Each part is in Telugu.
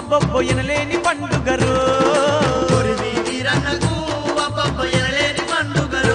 అబ్బబ్బో ఎనలేని పండుగరు కొరివి వీరన్నకు అబ్బబ్బ ఎనలేని పండుగరు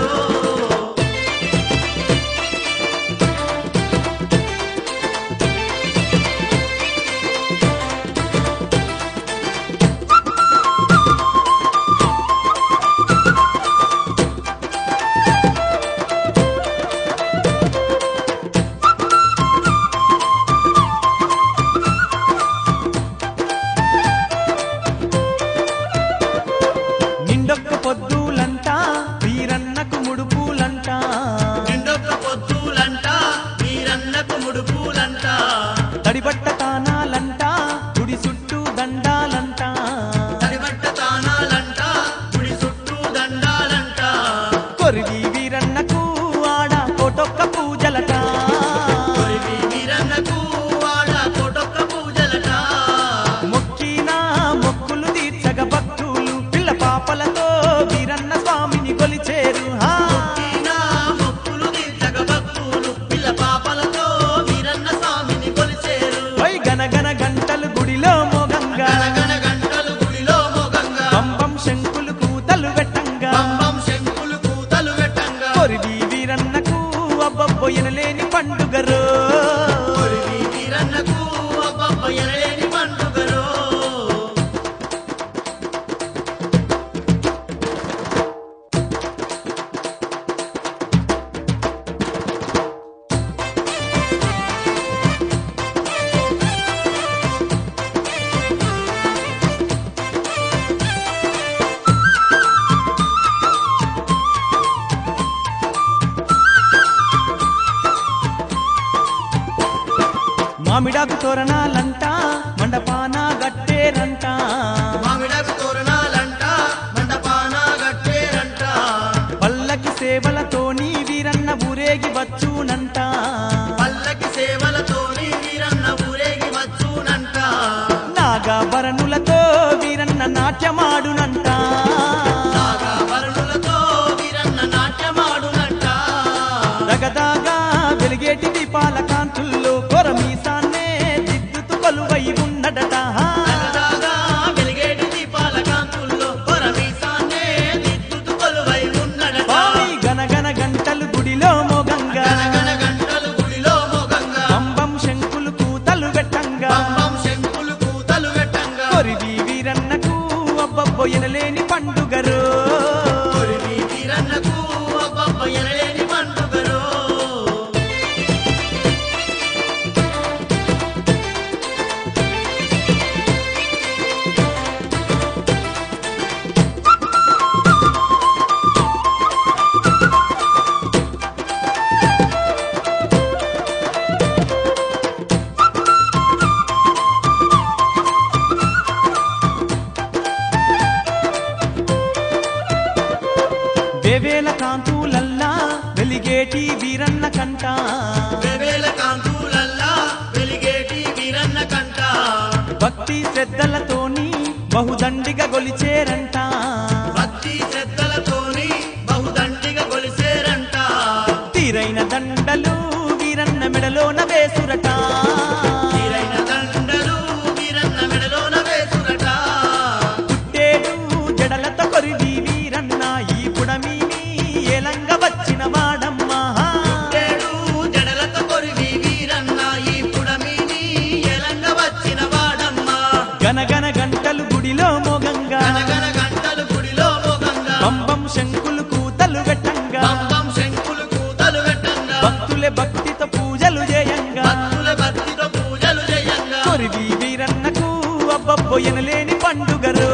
నిండొక్క పొద్దులంట వీరన్నకు ముడుపులంట నిండొక్క పొద్దులంట వీరన్నకు ముడుపులంట తడిబట్ట తానాలంట గుడి చుట్టూ దండాలంట తడిబట్ట తానాలంట గుడి చుట్టూ దండాలంట కొరివి వీరన్నకు ఆడ కోటొక్క పూజలట కొరివి వీరన్నకు వాడ కోటొక్క పూజలట మొక్కిన మొక్కులు తీర్చగ భక్తులు పిల్ల పాపలతో వీరన్న స్వామిని కొలిచేరు హా. ఈనా మొక్కులు తీర్చగ భక్తులు పిల్ల పాపలతో వీరన్న స్వామిని కొలిచేరు వై గనగన గంటలు గుడిలో మోగంగా గణగణ గంటలు గుడిలో మోగంగా పంపం శంకులు కూతలు పెట్టంగా పంపం శంకులు కూతలు పెట్టంగా కొరివి వీరన్నకు అబ్బబ్బో ఎనలేని పండుగరు కొరివి వీరన్నకు అబ్బబ్బ ఎనలేని పండుగరో మామిడాకు తోరణాలంట మండపాన గట్టేరంట మామిడాకు తోరణాలంట మండపాన గట్టేరంట పల్లకి సేవలతోని వీరన్న ఊరేగి వచ్చునంట పల్లకి సేవలతోని వీరన్న ఊరేగి వచ్చునంట నాగాభరణులతో వీరన్న నాట్యమాడునంట నాగాభరణులతో వీరన్న నాట్యమాడునంట దగదాగా వెలిగేటి దీపాల కాంతుల్లో కొరమీసాన్నే దిద్దుతూ కొలువై ఉన్నడట తగదాగా వెలిగేటి దీపాల కాంతుల్లో కొరమీసాన్నే దిద్దుతూ కొలువై ఉన్నడట స్వామి గనగన గంటలు గుడిలో మోగంగా గణగణ గంటలు గుడిలో మోగంగా పంబం శంకులు కూతలు పెట్టంగా పంపం శంకులు కూతలు పెట్టంగా కొరివి వీరన్నకు అబ్బబ్బో ఎనలేని పండుగరు కొరివి వీరన్నకు అబ్బబ్బ ఎనలేని పండుగరో వేవేల కాంతులల్లా వెలిగేటి వీరన్న కంట వేవేల కాంతులల్లా వెలిగేటి వీరన్న కంట భక్తి శ్రద్ధలతోని బహుదండిగా గొలిచేరంట భక్తి శ్రద్ధలతోని బహుదండిగా కొలిసేరంట తీరైన దండలు వీరన్న మెడలోన వేసురట తీరైన దండలు వీరన్న మెడలోన వేసురట పుట్టేడు జడలతో కొరివి వీరన్న ఈ పుడమిని ఏలంగ వచ్చిన వాడమ్మా ఏడు జడలతో కొరివి వీరన్న ఈ పుడమిని ఎలంగ వచ్చిన వాడమ్మ గనగన గంటలు గుడిలో మోగంగా గణగణ గంటలు గుడిలో మోగంగా పంబం శంకులు కూతలు పెట్టంగా పంపం శంకులు కూతలు పెట్టంగా భక్తులే భక్తితో పూజలు చేయంగా భక్తుల భక్తితో పూజలు చేయంగా కొరివి వీరన్నకు అబ్బబ్బో ఎనలేని పండుగరు